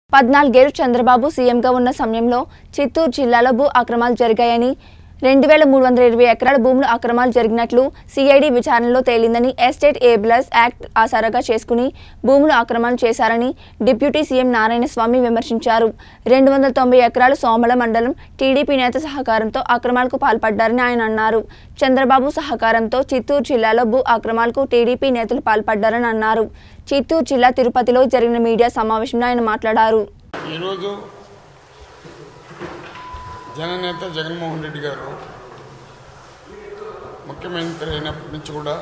పద్నాలుగేళ్లు చంద్రబాబు సీఎంగా ఉన్న సమయంలో చిత్తూరు జిల్లాలో భూ అక్రమాలు జరిగాయని రెండు వేల మూడు వందల ఇరవై ఎకరాల భూములు అక్రమాలు జరిగినట్లు సిఐడి విచారణలో తేలిందని ఎస్టేట్ ఏబులర్స్ యాక్ట్ ఆధారంగా చేసుకుని భూములు అక్రమాలు చేశారని డిప్యూటీ సీఎం నారాయణస్వామి విమర్శించారు రెండు వందల తొంభై ఎకరాలు సోమల మండలం టీడీపీ నేత సహకారంతో అక్రమాలకు పాల్పడ్డారని ఆయన అన్నారు చంద్రబాబు సహకారంతో చిత్తూరు జిల్లాలో భూ అక్రమాలకు టీడీపీ నేతలు పాల్పడ్డారని అన్నారు చిత్తూరు జిల్లా తిరుపతిలో జరిగిన మీడియా సమావేశంలో ఆయన మాట్లాడారు ఈరోజు జననేత జగన్మోహన్ రెడ్డి గారు ముఖ్యమంత్రి అయినప్పటి నుంచి కూడా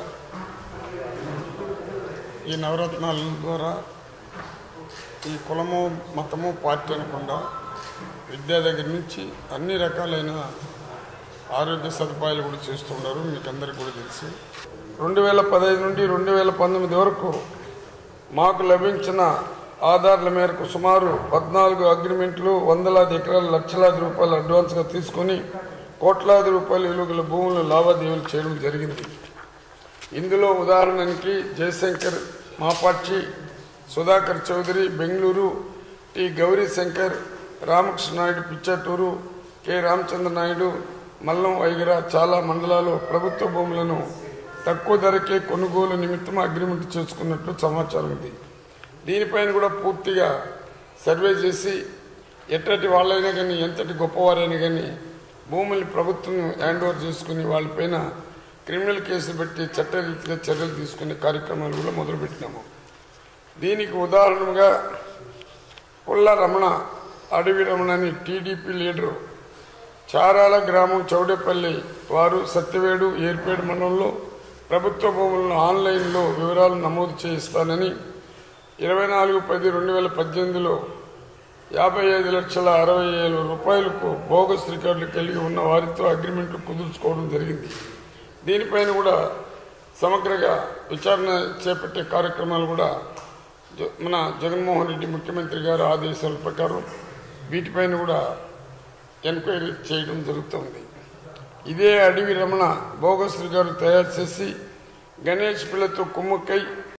ఈ నవరత్నాల ద్వారా ఈ కులము మతము పార్టీ అనకుండా విద్య దగ్గర నుంచి అన్ని రకాలైన ఆరోగ్య సదుపాయాలు కూడా చేస్తున్నారు మీకు అందరికీ కూడా తెలుసు రెండు వేల పదహైదు నుండి రెండు వేల పంతొమ్మిది వరకు మాకు లభించిన ఆధార్ల మేరకు సుమారు పద్నాలుగు అగ్రిమెంట్లు వందలాది ఎకరాల లక్షలాది రూపాయలు అడ్వాన్స్గా తీసుకొని కోట్లాది రూపాయల విలువగల భూములు లావాదేవీలు చేయడం జరిగింది ఇందులో ఉదాహరణకి జయశంకర్ మాపాక్షి సుధాకర్ చౌదరి బెంగళూరు టి గౌరీ శంకర్ రామకృష్ణ నాయుడు పిచ్చటూరు కె రామచంద్ర నాయుడు మల్లం వైగర చాలా మండలాలు ప్రభుత్వ భూములను తక్కువ ధరకే కొనుగోలు నిమిత్తం అగ్రిమెంట్ చేసుకున్నట్లు సమాచారం ఉంది దీనిపైన కూడా పూర్తిగా సర్వే చేసి ఎట్టటి వాళ్ళైనా కానీ ఎంతటి గొప్పవారైనా కానీ భూముల్ని ప్రభుత్వం హ్యాండ్ ఓవర్ చేసుకుని వాళ్ళపైన క్రిమినల్ కేసులు పెట్టి చట్టరీతిగా చర్యలు తీసుకునే కార్యక్రమాలు కూడా మొదలుపెట్టినాము దీనికి ఉదాహరణగా పుల్ల రమణ అడవి రమణ అని టీడీపీ లీడరు చారాల గ్రామం చౌడేపల్లి వారు సత్యవేడు ఏర్పేడు మండలంలో ప్రభుత్వ భూములను ఆన్లైన్లో వివరాలు నమోదు చేయిస్తానని ఇరవై నాలుగు పది రెండు వేల పద్దెనిమిదిలో యాభై ఐదు లక్షల అరవై ఏడు రూపాయలకు బోగస్ రికార్డులు కలిగి ఉన్న వారితో అగ్రిమెంట్లు కుదుర్చుకోవడం జరిగింది దీనిపైన కూడా సమగ్రగా విచారణ చేపట్టే కార్యక్రమాలు కూడా జ- మన జగన్మోహన్ రెడ్డి ముఖ్యమంత్రి గారి ఆదేశాల ప్రకారం వీటిపైన కూడా ఎంక్వైరీ చేయడం జరుగుతుంది ఇదే అడవి రమణ బోగస్ రికార్డులు తయారు చేసి గణేష్ పిల్లతో కుమ్మక్కై